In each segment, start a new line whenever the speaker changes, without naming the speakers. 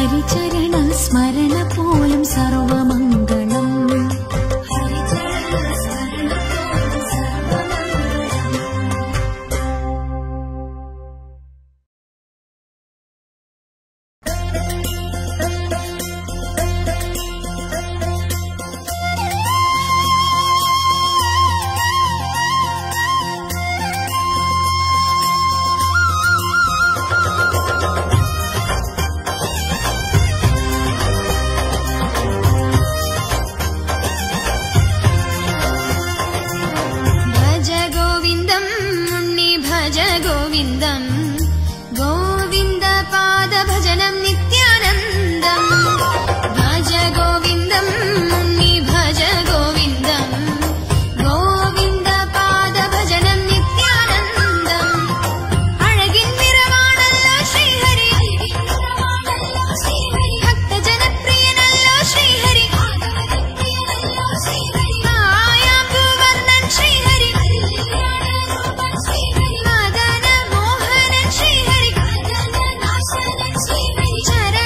ഹരിചരണ സ്മരണ പോലും സർവമംഗളം
ഭജ ഗോവിന്ദം ഉണ്ണി ഭജ ഗോവിന്ദം ഗോവിന്ദ പാദ ഭജനം നിത്യാനന്ദം ഭജ ഗോവിന്ദം ഉണ്ണി ഭജ ഗോവിന്ദം ഗോവിന്ദ പാദ ഭജനം നിത്യാനന്ദം അഴകിൻ നിറമാണല്ലോ ശ്രീഹരി ഭക്തജനപ്രിയനല്ലോ ശ്രീഹരി മായാമ്പുവർണ്ണൻ ശ്രീഹരി മദന മോഹനൻ ശ്രീഹരി ചര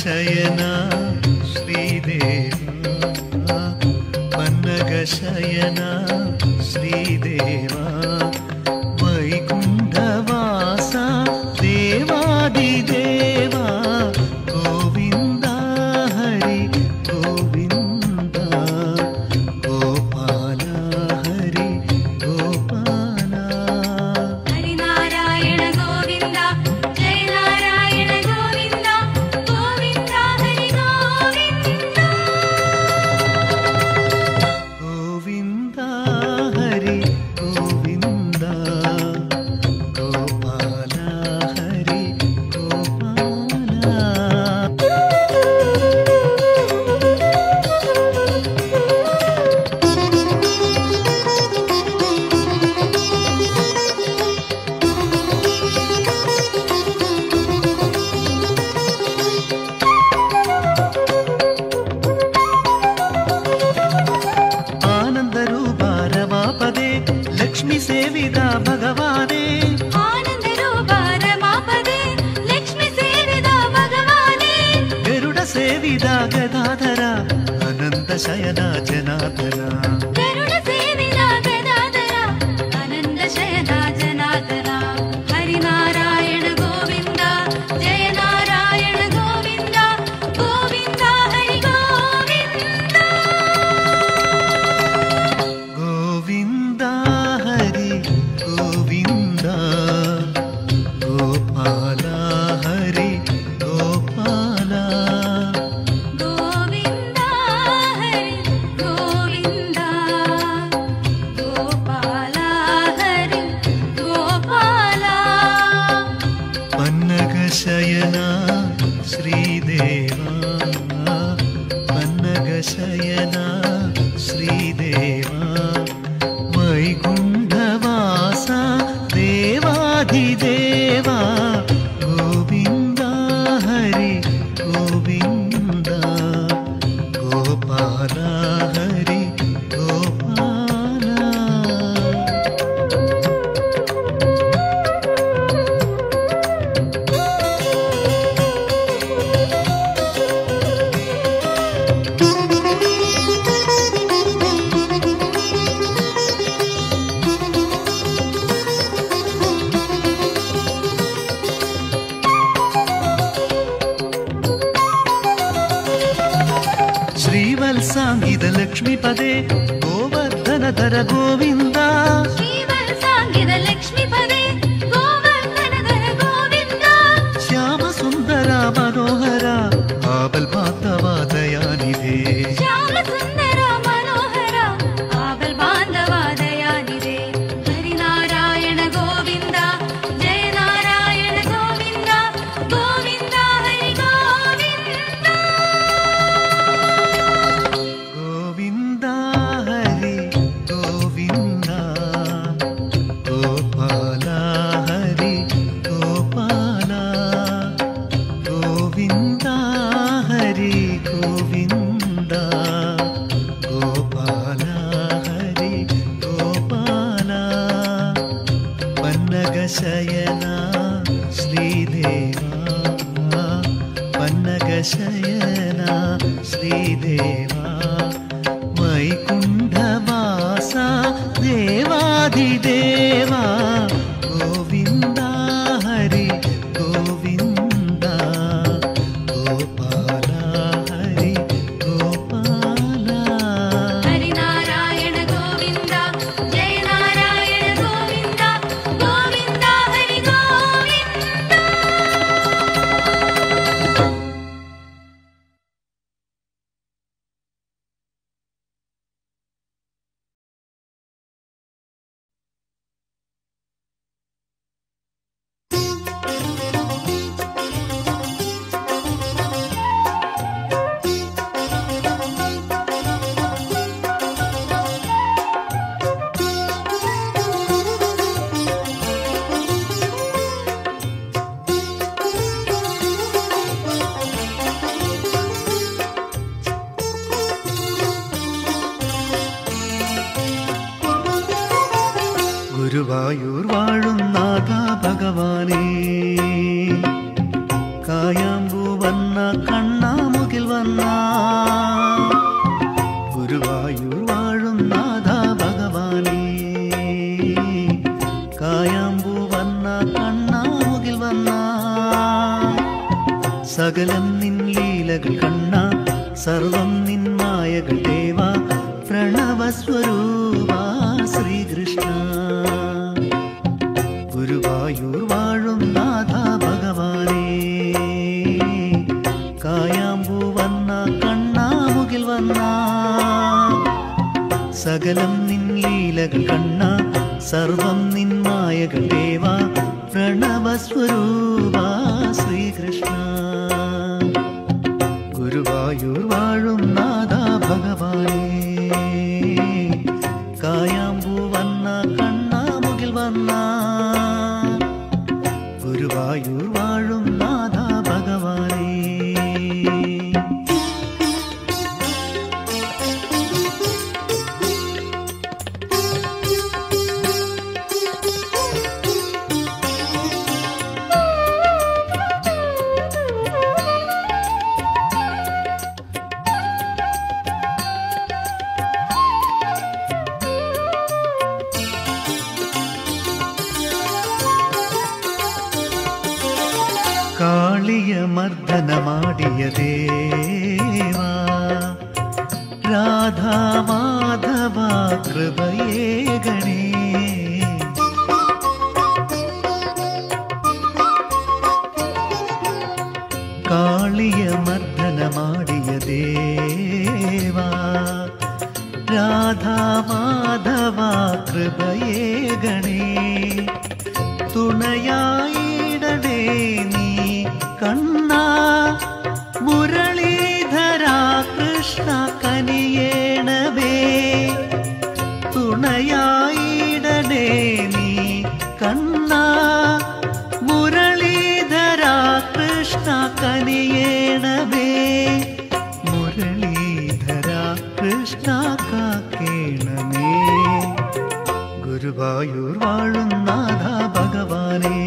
പന്നഗശയന ശ്രീദേവ പന്നഗശയന ശ്രീദേവ വൈകുണ്ഠവാസ ദേവാദിദേവ ഗോവിന്ദ ഹരി ഗോവിന്ദ ഗോപാല ഹരി ഗോപാല
ഹരിനാരായണ ഗോവിന്ദ ജയ നാരായണ ഗോവിന്ദ ഗോവിന്ദ ഹരി ഗോവിന്ദ
ഗോവിന്ദ ഹരി ഗോവിന്ദ ഗോപാല ഹരി ഗോപാല ആനന്ദരൂപാരമാപദേ ലക്ഷ്മി സേവിത ഭഗവാനേ
ആനന്ദരൂപ രമാപദേ ലക്ഷ്മി സേവിത ഭഗവാനേ
ഗരുഡ സേവിത ഗദാധര അനന്ത ശയന ജനാധര
ഗരുഡ സേവിത ഗദാധര അനന്ത ശയന ജനാധര ഹരിനാരായണ ഗോവിന്ദ ജയ നാരായണ ഗോവിന്ദ ഗോവിന്ദ ഹരി ഗോവിന്ദ
ഗോവിന്ദ ഹരി ഗോവിന്ദ ഗോപാല ഹരി ഗോപാല
ഗോവിന്ദ ഹരി ഗോവിന്ദ ഗോപാല ഹരി ഗോപാല
പന്നഗശയന ശ്രീദേവ പന്നഗശയന ശ്രീദേവ വൈകുണ്ഠവാസ ദേവാധിദേവ ഗോവിന്ദ ഹരി ഗോവിന്ദ ഗോപാല ഹരി ഗോപാല ശ്രീവത്സാംഗിത ലക്ഷ്മിപദേ ഗോവർദ്ധനധര ഗോവിന്ദ
ശ്രീവത്സാംഗിത ലക്ഷ്മിപദേ ഗോവർദ്ധനധര ഗോവിന്ദ
ശ്യാമസുന്ദര മനോഹര ആപൽ പാത്തവാദയാനിധേ
ശ്യാമസുന്ദര മനോഹര ആബൽ ബാന്ധവാദയാനിരേ ഹരിനാരായണ ഗോവിന്ദ ജയ നാരായണ ഗോവിന്ദ ഗോവിന്ദ ഹരി ഗോവിന്ദ
ഗോവിന്ദ ഹരി ഗോവിന്ദ ഗോപാല ഹരി ഗോപാല ഗോവിന്ദ ഹരി ഗോവിന്ദ ഗോപാല ഹരി ഗോപാല പന്നഗശയന ശ്രീദേവ പന്നഗശയന ശ്രീദേവ വൈകുണ്ഠവാസ ദേവാധിദേവ ഗോവിന്ദ ഹരി ഗോവിന്ദ ഗോപാല ഹരി ഗോപാല
ഹരിനാരായണ ഗോവിന്ദ ജയ നാരായണ ഗോവിന്ദ ഗോവിന്ദ ഹരി ഗോവിന്ദ
ഗുരുവായൂർ വാഴുന്നാഥ ഭഗവാനേ കായാമ്പൂ വന്ന കണ്ണ വന്ന ഗുരുവായൂർ വാഴും നാഥ ഭഗവാനേ കായാമ്പൂ വന്ന കണ്ണാമുകിൽ വന്ന സകലം നിൻ ലീലകൾ കണ്ണ സർവം നിൻ മായകൾ ദേവ പ്രണവസ്വരൂപ ശ്രീകൃഷ്ണ ഗുരുവായൂർ വാഴും നാഥ ഭഗവാനേ കായാമ്പൂ വന്ന കണ്ണാമുകിൽ വന്ന സകലം നിൻ ലീലകൾ കണ്ണ സർവം നിൻ മായകൾ ദേവ പ്രണവസ്വരൂപ ശ്രീകൃഷ്ണ ഗുരുവായൂർ വാഴും നാഥ ഭഗവാനേ കായാമ്പൂ വന്ന കണ്ണാമുകിൽ വന്ന ഗുരുവായൂർ വാഴും നാഥ ഭഗവാനേ കാളിയ മർദ്ദനമാടിയ ദേവാ രാധാമാധവ കൃപയേ ഗണേ കാളിയ മർദ്ദനമാടിയ ദേവാ രാധാമാധവ കൃപയേ ഗണേ തുണയായിടണേ നീ കണ്ണ മുരളീധര കൃഷ്ണ കനിയേണവേ തുണയായിടണേ നീ കണ്ണ മുരളീധര കൃഷ്ണ കനിയേണവേ മുരളീധര കൃഷ്ണ കാക്കേണമേ ഗുരുവായൂർ വാഴും നാഥ ഭഗവാനേ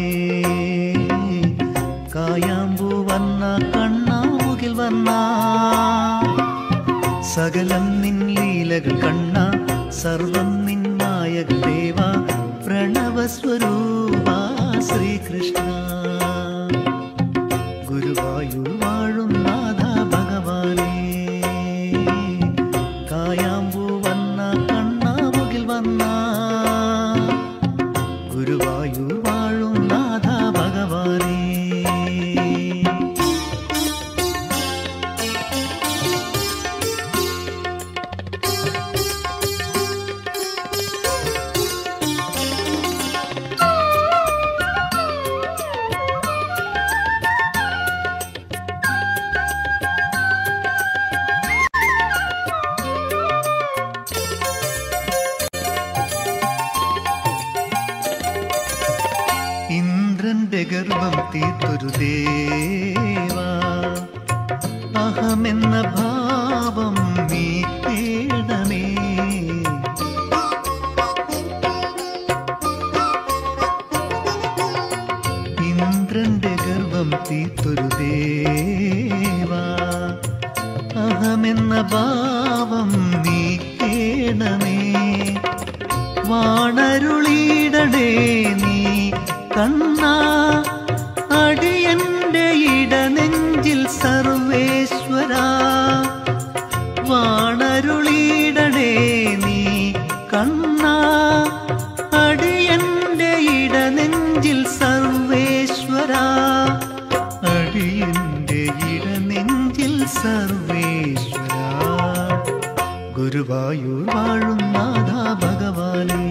കായാമ്പൂ വന്ന കണ്ണാമുകിൽ വന്ന സകലം നിൻ ലീലകൾ കണ്ണ സർവം നിൻ നായക ദേവ പ്രണവസ്വരൂപ ശ്രീകൃഷ്ണ ഗുരുവായൂർ വാഴും നാഥ ഭഗവാനേ കായാമ്പൂ വന്ന കണ്ണാമുകിൽ വന്ന ഗുരുവായൂർ വാഴും നാഥ ഭഗവാനേ ഇന്ദ്രന്റെ ഗർഭം തീർത്തൊരു ദേവാ അഹമെന്ന ഭാവം നീക്കേണമേ ഇന്ദ്രന്റെ ഗർഭം തീർത്തൊരു ദേവാ അഹമെന്ന ഭാവം നീക്കേണമേ വാണരുളിയിടണേ നീ കണ്ണ അടിയന്റെ ഇടനെഞ്ചിൽ സർവേശ്വര വാണരുളിയിടണേ നീ കണ്ണ അടിയന്റെ ഇടനെഞ്ചിൽ സർവേശ്വര അടിയന്റെ ഇടനെഞ്ചിൽ സർവേശ്വര ഗുരുവായൂർ വാഴും നാഥ ഭഗവാനേ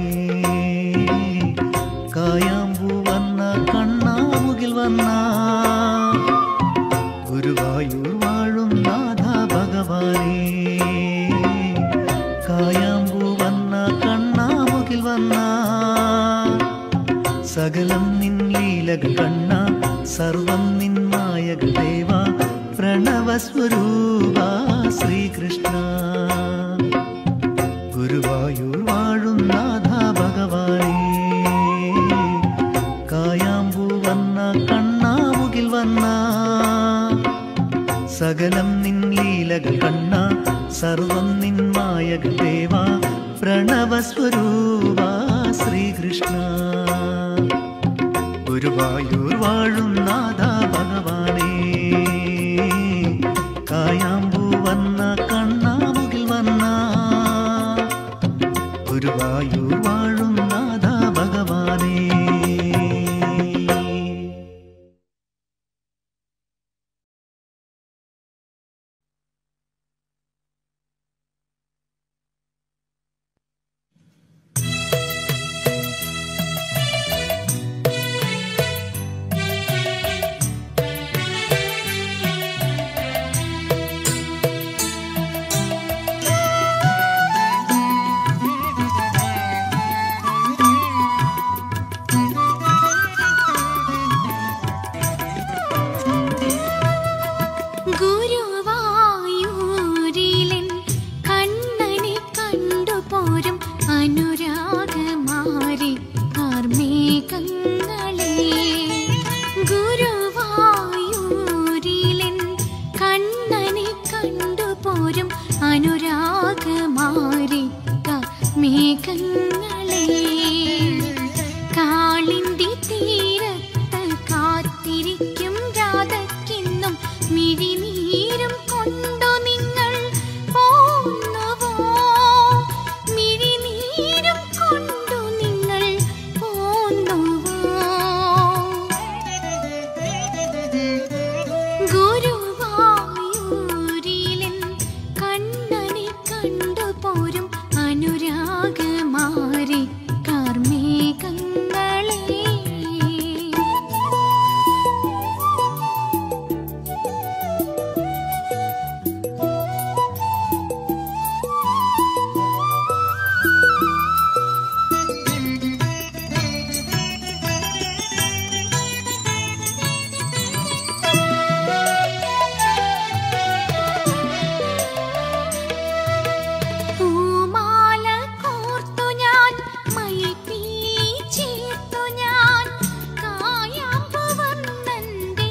കായാമ്പൂ വന്ന കണ്ണാമുകിൽ വന്ന ഗുരുവായൂർ വാഴും നാഥ ഭഗവാനേ കായാമ്പൂ വന്ന കണ്ണാമുകിൽ വന്ന സകലം നിൻ ലീലകൾ കണ്ണ സർവം നിൻ മായകൾ ദേവ പ്രണവസ്വരൂപ ശ്രീകൃഷ്ണ ഗുരുവായൂർ വാഴും നാഥ ഭഗവാനേ കായാമ്പൂ വന്ന കണ്ണാമുകിൽ വന്ന സകലം നിൻ ലീല സർവം നിന്മായക ദേവ പ്രണവസ്വരൂപ ശ്രീകൃഷ്ണ ഗുരുവായൂർ വാഴും നാഥ ഭഗവാനേ കായാമ്പൂ വന്ന കണ്ണാമുകിൽ വന്ന ഗുരുവായൂർ വാഴും നാഥ ഭഗവാനേ
ഗുരുവായൂരിലൻ കണ്ണനെ കണ്ടുപോരും അനുരാഗമാരി കാർമേഘങ്ങളെ ഗുരുവായൂരിലൻ കണ്ണനെ കണ്ടുപോരും അനുരാഗമാരി മേഘങ്ങളെ കാളിന്തി തീരത്ത് കാത്തിരിക്കും രാധയ്ക്കിന്നും മിഴിനീരും കൊണ്ടു നിങ്ങൾ പോന്നുവോ മിഴിനീരും കൊണ്ടു നിങ്ങൾ പോന്നുവോ ഗുരുവായൂരിലൻ കണ്ണനെ കണ്ടുപോരും അനുരാഗമാരി കാർമേഘങ്ങളെ പൂമാല കോർത്തു ഞാൻ മയിൽപ്പീലി ചേർത്തു ഞാൻ കായാമ്പു വർണ്ണന്റെ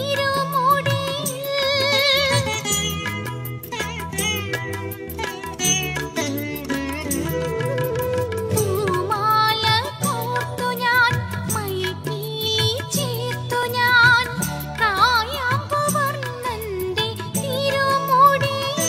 തിരുമുടിയിൽ പൂമാല കോർത്തു ഞാൻ മയിൽപ്പീലി ചേർത്തു ഞാൻ കായാമ്പു വർണ്ണന്റെ തിരുമുടിയിൽ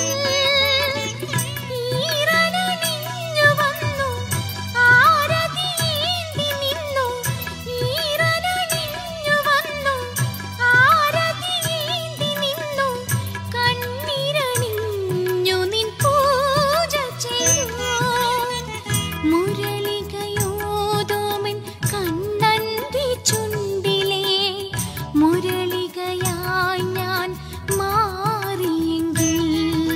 ഈറനണിഞ്ഞു വന്നു ആരതിയേന്തി നിന്നു ഈറനണിഞ്ഞു വന്നു ആരതിയേന്തി നിന്നു കണ്ണിരണിഞ്ഞു നിൻ പൂജ ചെയ്തു മുരളികയോതോമൻ കണ്ണന്റെ ചുണ്ടിലെ മുരളികയായി ഞാൻ മാറിയെങ്കിൽ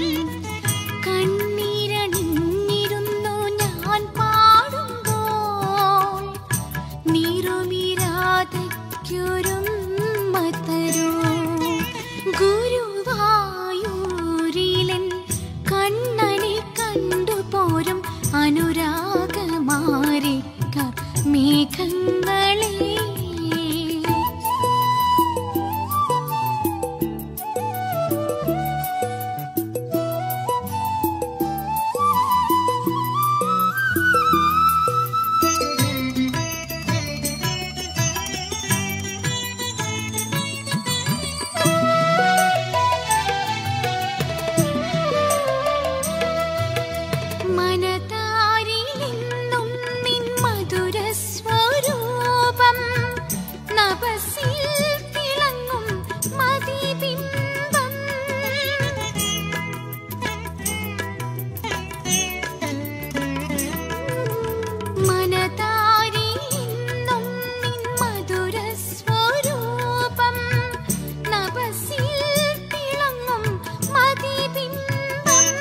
കണ്ണീരണിഞ്ഞിരുന്നു ഞാൻ പാടുമ്പോൾ നിറുമിരാതയ്ക്കൊരുമ്മ തരൂ ഗുരുവായൂരിലൻ കണ്ണനെ കണ്ടുപോരും അനുരാഗമാരിക്കാർ മേഘങ്ങളെ മനതാരിലെന്നും നിൻ മധുരസ്വരൂപം നഭസിൽ തിളങ്ങും മതിബിംബം മനതാരിലെന്നും നിൻ മധുരസ്വരൂപം നഭസിൽ തിളങ്ങും മതിബിംബം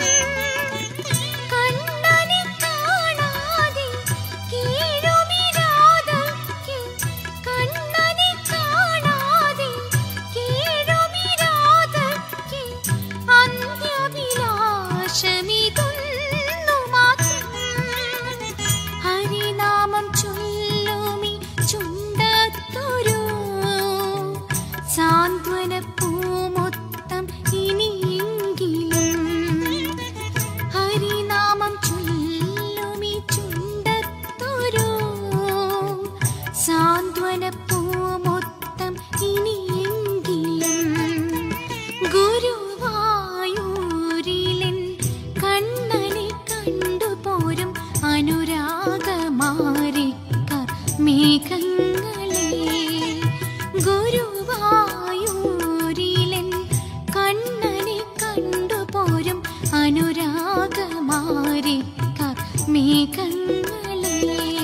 കണ്ണനെ കാണാതെ കീഴുമിരാതയ്ക്ക് കണ്ണനെ കാണാതെ കീഴുമിരാതയ്ക്ക് അന്ത്യവിലാശമിതൊന്നു മാത്രം ഹരിനാമം ചൊല്ലുമി ചുണ്ടത്തൊരു സാന്ത്വന പൂമൊത്തം ഇനിയെങ്കിലും സാന്ത്വനപ്പൂമൊത്തം ഇനിയെങ്കിലും ഗുരുവായൂരിലൻ കണ്ണനെ കണ്ടുപോരും അനുരാഗമാരിക്കാർ മേഘങ്ങളെ ഗുരുവായൂരിലൻ കണ്ണനെ കണ്ടുപോരും അനുരാഗമാരിക്കാർ മേഘങ്ങളെ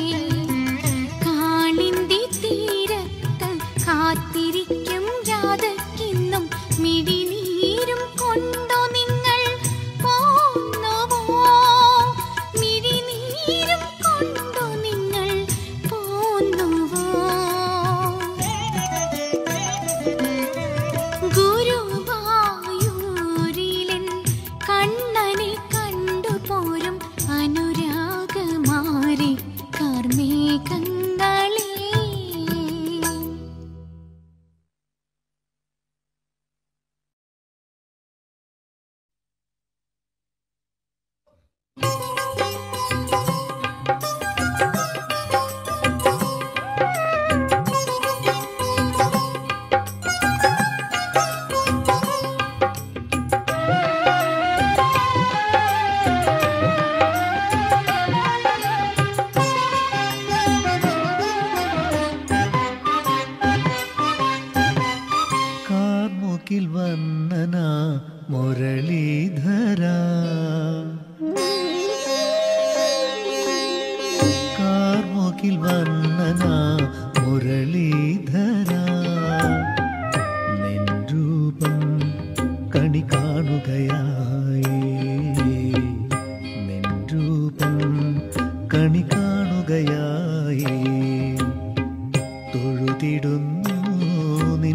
കാളിന്തി തീരത്ത് കാത്തിരിക്കും രാധയ്ക്കിന്നും മിഴിനീരും കൊണ്ടു നിങ്ങൾ പോന്നുവോ മിഴിനീരും കൊണ്ടു നിങ്ങൾ പോന്നുവോ ഗുരുവായൂരിലൻ കണ്ണനെ കണ്ടുപോരും അനുരാഗമാരി കാർമേഘങ്ങളേ
കാർമുകിൽ വന്നന മുരളീധര കാർമുകിൽ വന്നന മുരളീധര നിൻ രൂപം കണി കാണുകയായി നിൻ രൂപം കണി കാണുകയായി തൊഴുതിടുന്നു നിൻ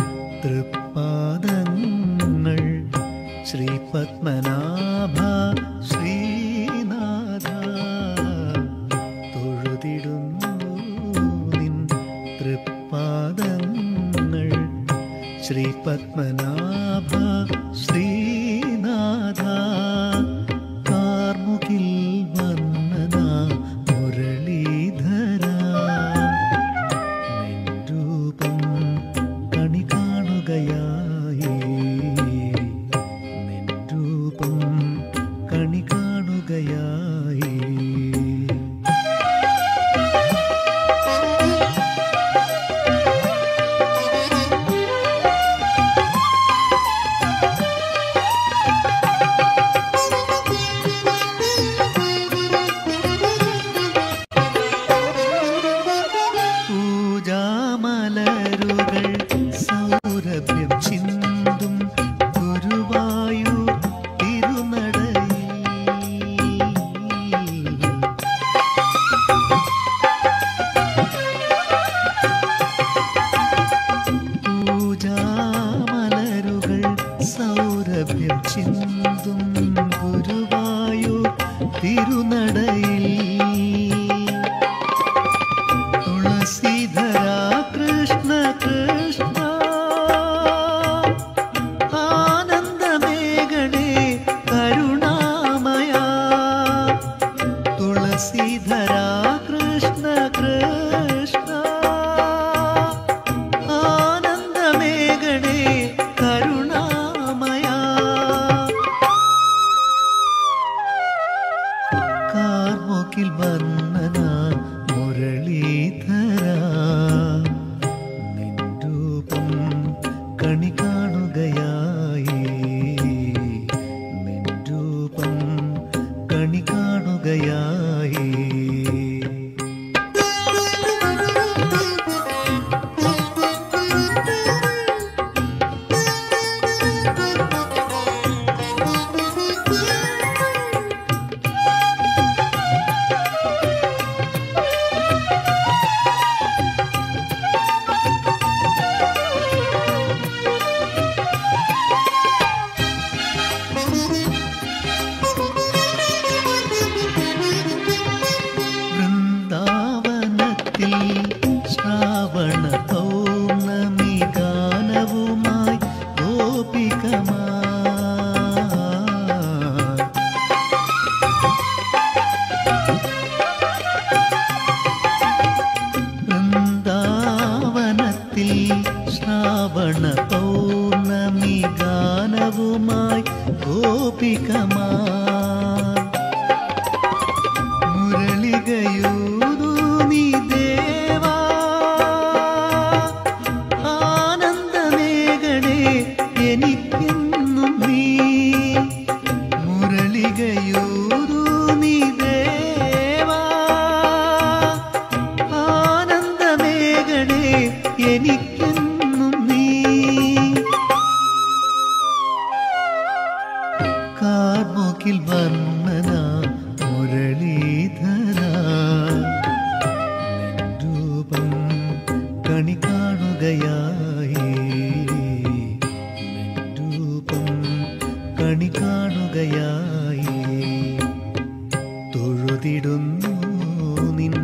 തൃപ്പാദങ്ങൾ ശ്രീ പത്മനാഭ ശ്രീനാഥ തൊഴുതിടുന്നു നിൻ തൃപ്പാദങ്ങൾ ശ്രീ പത്മനാഭ ശ്രീനാഥ കാർമുകിൽ വന്നന മുരളീധര നിൻ രൂപം കണി കാണുകയായി നിൻ രൂപം കണി കാണുകയായി പൂജാമലരുകൾ സൗരഭ്യം ചിന്തും ഗുരുവായൂർ തിരുനടയിൽ പൂജാമലരുകൾ സൗരഭ്യം ചിന്തും ഗുരുവായൂർ തിരുനടയിൽ തുളസീധര കൃഷ്ണ കൃഷ്ണ ആനന്ദമേഘടേ കരുണാമയ തുളസീധര കൃഷ്ണ കൃഷ്ണ ആനന്ദമേഘടേ കരുണാമയ കാർമുകിൽ വർണ്ണന മുരളീധര നിൻ രൂപം കണി കാണുകയായി നിൻ രൂപം കണി കാണുകയായി വൃന്ദാവനത്തിൽ ശ്രാവണ പൗർണമി ഗാനവുമായി ഗോപികമാ കണി കാണുകയായി രൂപം കണി കാണുകയായി തൊഴുതിടുന്നു നിൻ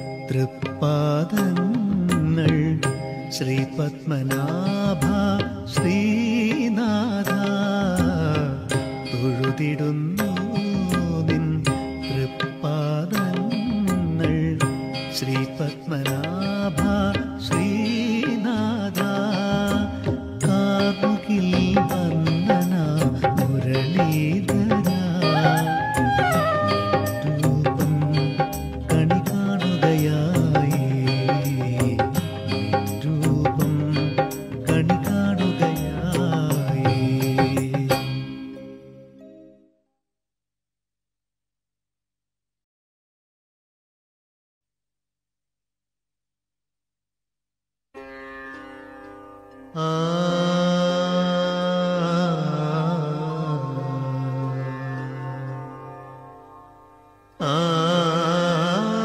തൃപ്പാദങ്ങൾ ശ്രീ പത്മനാഭ ശ്രീനാഥ തൊഴുതിടുന്നു നിൻ തൃപ്പാദങ്ങൾ ശ്രീ പത്മനാഭ ശ്രീനാഥ കാമുകിൽ വന്ദന മുരളീധര രൂപം കണി കാണുകയായി രൂപം കണി കാണുകയായി ആ ആ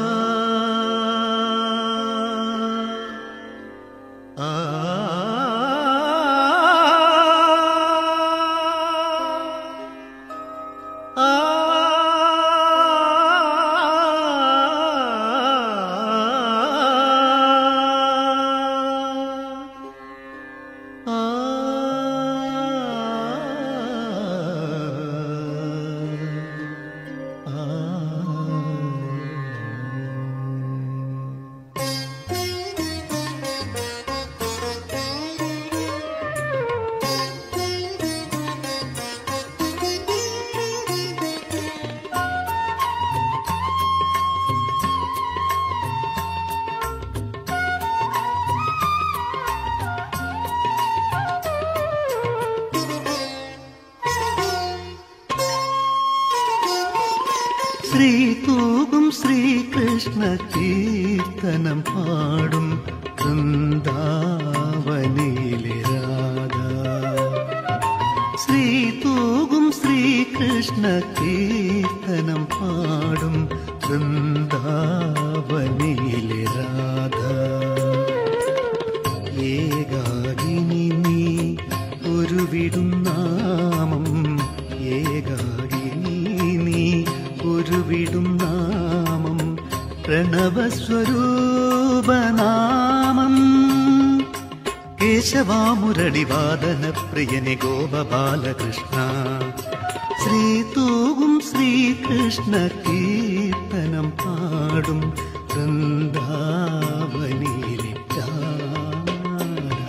ശ്രീ തൂകും ശ്രീകൃഷ്ണ കീർത്തനം പാടും വൃന്ദാവനിലെ രാധ ശ്രീ തൂകും ശ്രീകൃഷ്ണ കീർത്തനം പാടും വൃന്ദാവനിലെ രാധ ഏകാകിനി നീ ഒരു വിടുന്നാമം ഏകാകിനി നീ ഒരു വിടുന്നാമം പ്രണവസ്വരൂപനാമം കേശവാമുരളിവാദന പ്രിയനെ ഗോപബാലകൃഷ്ണ ശ്രീ തൂകും ശ്രീകൃഷ്ണ കീർത്തനം പാടും വൃന്ദാവനിലെ രാധ.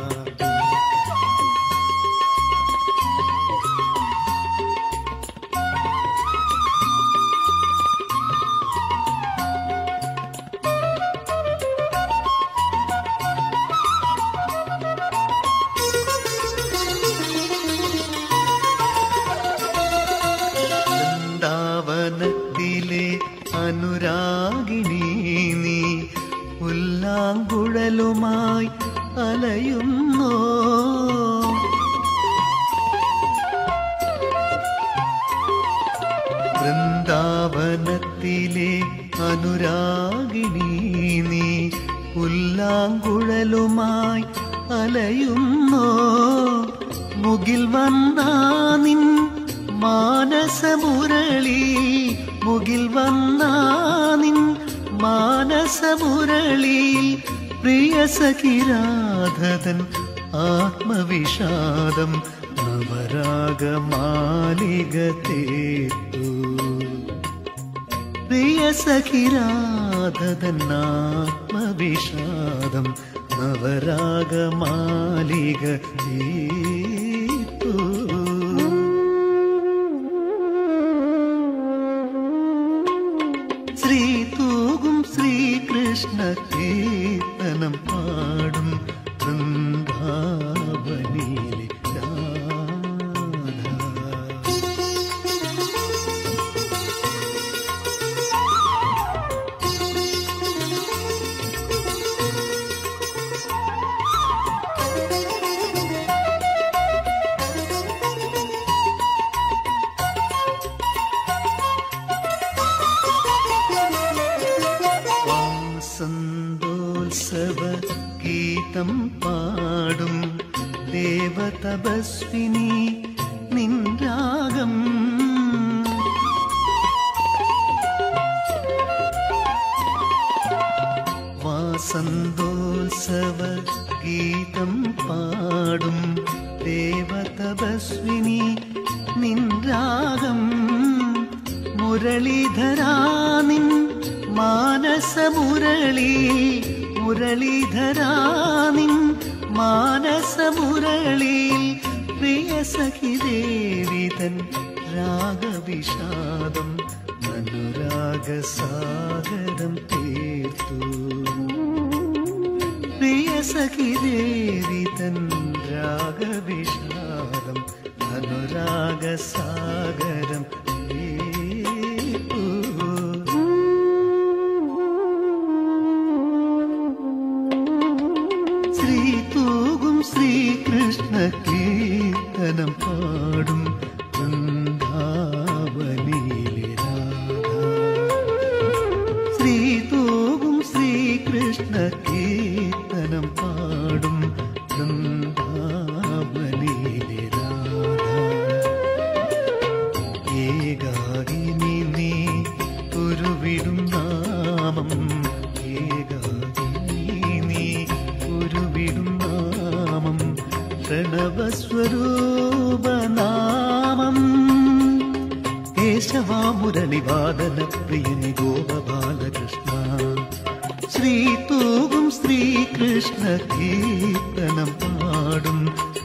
വൃന്ദാവനത്തിലെ അനുരാഗിണി നീ പുല്ലാങ്കുഴലുമായി അലയുന്നോ വൃന്ദാവനത്തിലെ അനുരാഗിണി നീ പുല്ലാങ്കുഴലുമായി അലയുന്നോ മുകിൽ വന്നാ നിൻ മാനസമുരളി മുകിൽ വന്നാ നിൻ മാനസമുരളി പ്രിയ സഖിരാധതൻ ആത്മവിഷാദം നവരാഗമാലിക തേത്തു പ്രിയ സഖിരാധതൻ ആത്മവിഷാദം നവരാഗമാലിക തീർത്തു ശ്രീ തൂകും ശ്രീകൃഷ്ണ കീർത്തനം പാടും വൃന്ദാവനിലെ രാധ
ും
വാസന്തോത്സവ ഗീതം പാടും ദേവതപസ്വിനി നിൻരാഗം വാസന്തോത്സവ ഗീതം പാടും ദേവതപസ്വിനി നിൻരാഗം മുരളീധരാ നിൻ മാനസമുരളി മുരളീധരാ നിൻ മാനസമുരളിയിൽ പ്രിയ സഖി ദേവി തൻ രാഗവിഷാദം അനുരാഗസാഗരം തീർത്തു പ്രിയ സഖി ദേവി തൻ രാഗവിഷാദം അനുരാഗസാഗരം തീർത്തു ശ്രീ തൂകും ശ്രീകൃഷ്ണ കീർത്തനം പാടും വൃന്ദാവനിയിലെ രാധ ശ്രീ തൂകും ശ്രീകൃഷ്ണ കീർത്തനം പാടും വൃന്ദാവനിയിലെ രാധ ഏകാകിനി നീ ഉരുവിടും നാമം ഏകാകിനി നീ ഉരുവിടും നാമം പ്രണവസ്വരൂപനാമം കേശവാമുരളിവാദന പ്രിയനി ഗോപബാലകൃഷ്ണ ശ്രീ തൂകും ശ്രീകൃഷ്ണ കീർത്തനം പാടും